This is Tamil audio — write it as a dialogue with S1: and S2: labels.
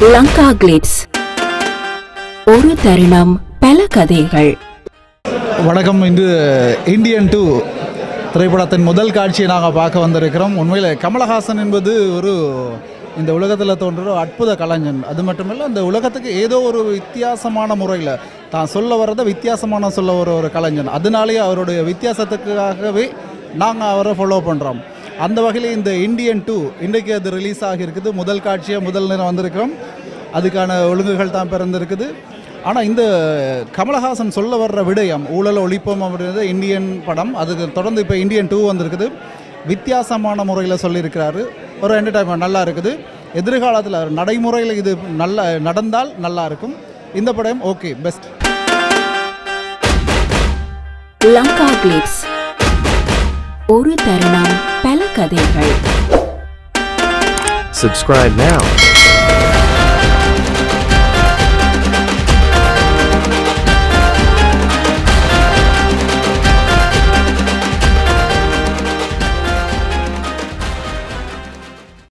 S1: லங்கா கிளிட்ஸ் ஒரு தருணம் பல கதைகள்
S2: வணக்கம் இன்று இந்தியன் டூ திரைப்படத்தின் முதல் காட்சியை நாங்கள் பார்க்க வந்திருக்கிறோம் உண்மையில் கமலஹாசன் என்பது ஒரு இந்த உலகத்தில் தோன்ற ஒரு அற்புத கலைஞன் அது மட்டுமில்லை இந்த உலகத்துக்கு ஏதோ ஒரு வித்தியாசமான முறையில் தான் சொல்ல வர்றதை வித்தியாசமான சொல்ல வர ஒரு கலைஞன் அதனாலேயே அவருடைய வித்தியாசத்துக்காகவே நாங்கள் அவரை ஃபாலோ பண்ணுறோம் அந்த வகையில் இந்த இந்தியன் டூ இன்றைக்கு அது ரிலீஸ் ஆகியிருக்குது முதல் காட்சியாக முதல் நேரம் வந்திருக்கிறோம் அதுக்கான ஒழுங்குகள் தான் பிறந்திருக்குது ஆனால் இந்த கமலஹாசன் சொல்ல வர்ற விடயம் ஊழல் ஒழிப்போம் அப்படின்றது இந்தியன் படம் அதுக்கு தொடர்ந்து இப்போ இந்தியன் டூ வந்திருக்குது வித்தியாசமான முறையில் சொல்லியிருக்கிறாரு ஒரு என்டர்டைன்மெண்ட் நல்லா இருக்குது எதிர்காலத்தில் நடைமுறையில் இது நல்ல நடந்தால் நல்லா இருக்கும் இந்த படம் ஓகே பெஸ்ட்
S1: லங்கா கிளிட்ஸ் ஒரு தருணம் பல கதைகள்
S3: Subscribe now